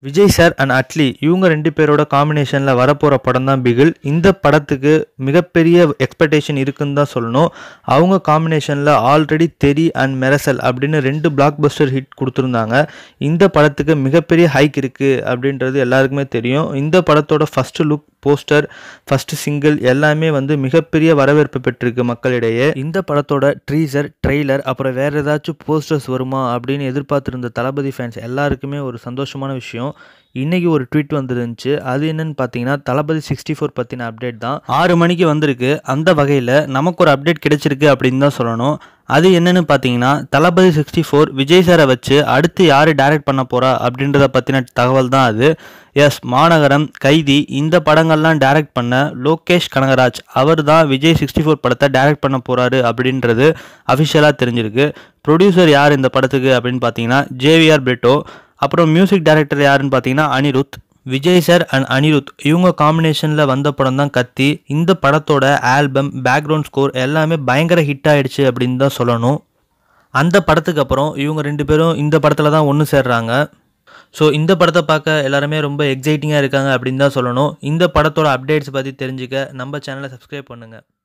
Vijay sir and Atlee இவங்க ரெண்டு பேரோட காம்பினேஷனில் வரப்போகிற படம் தான் பிகில் இந்த படத்துக்கு மிகப்பெரிய எக்ஸ்பெக்டேஷன் இருக்குன்னு தான் சொல்லணும் அவங்க காம்பினேஷனில் ஆல்ரெடி தெரி அண்ட் மெரசல் அப்படின்னு ரெண்டு பிளாக் பஸ்டர் ஹிட் கொடுத்துருந்தாங்க இந்த படத்துக்கு மிகப்பெரிய ஹைக் இருக்குது அப்படின்றது எல்லாருக்குமே தெரியும் இந்த படத்தோட first look poster first single எல்லாமே வந்து மிகப்பெரிய வரவேற்பு பெற்றிருக்கு மக்களிடையே இந்த படத்தோட ட்ரீசர் ட்ரெய்லர் அப்புறம் வேறு ஏதாச்சும் போஸ்டர்ஸ் வருமா அப்படின்னு எதிர்பார்த்துருந்த தளபதி ஃபேன்ஸ் எல்லாருக்குமே ஒரு சந்தோஷமான விஷயம் இன்னைக்கு ஒரு ட்வீட் வந்துருந்துச்சு அது என்னன்னு பார்த்தீங்கன்னா தளபதி சிக்ஸ்டி ஃபோர் பற்றின அப்டேட் தான் ஆறு மணிக்கு வந்திருக்கு அந்த வகையில் நமக்கு ஒரு அப்டேட் கிடைச்சிருக்கு அப்படின்னு தான் சொல்லணும் அது என்னன்னு பார்த்தீங்கன்னா தளபதி சிக்ஸ்டி ஃபோர் விஜய் சாரை வச்சு அடுத்து யார் டைரக்ட் பண்ண போகிறா அப்படின்றத பற்றின தகவல் தான் அது எஸ் மாநகரம் கைதி இந்த படங்கள்லாம் டைரக்ட் பண்ண லோகேஷ் கனகராஜ் அவர் தான் விஜய் சிக்ஸ்டி ஃபோர் படத்தை டைரக்ட் பண்ண போகிறாரு அப்படின்றது அஃபிஷியலாக தெரிஞ்சிருக்கு ப்ரொடியூசர் யார் இந்த படத்துக்கு அப்படின்னு பார்த்தீங்கன்னா ஜேவிஆர் பிரிட்டோ அப்புறம் மியூசிக் டைரக்டர் யாருன்னு பார்த்தீங்கன்னா அனிருத் விஜய் சார் அண்ட் அனிருத் இவங்க காம்பினேஷனில் வந்த படம் தான் கத்தி இந்த படத்தோட ஆல்பம் பேக்ரவுண்ட் ஸ்கோர் எல்லாமே பயங்கர ஹிட் ஆயிடுச்சு அப்படின்னு தான் சொல்லணும் அந்த படத்துக்கு அப்புறம் இவங்க ரெண்டு பேரும் இந்த படத்தில் தான் ஒன்று சேர்றாங்க ஸோ இந்த படத்தை பார்க்க எல்லாருமே ரொம்ப எக்ஸைட்டிங்காக இருக்காங்க அப்படின்னு தான் சொல்லணும் இந்த படத்தோட அப்டேட்ஸ் பற்றி தெரிஞ்சுக்க நம்ம சேனலை சப்ஸ்கிரைப் பண்ணுங்கள்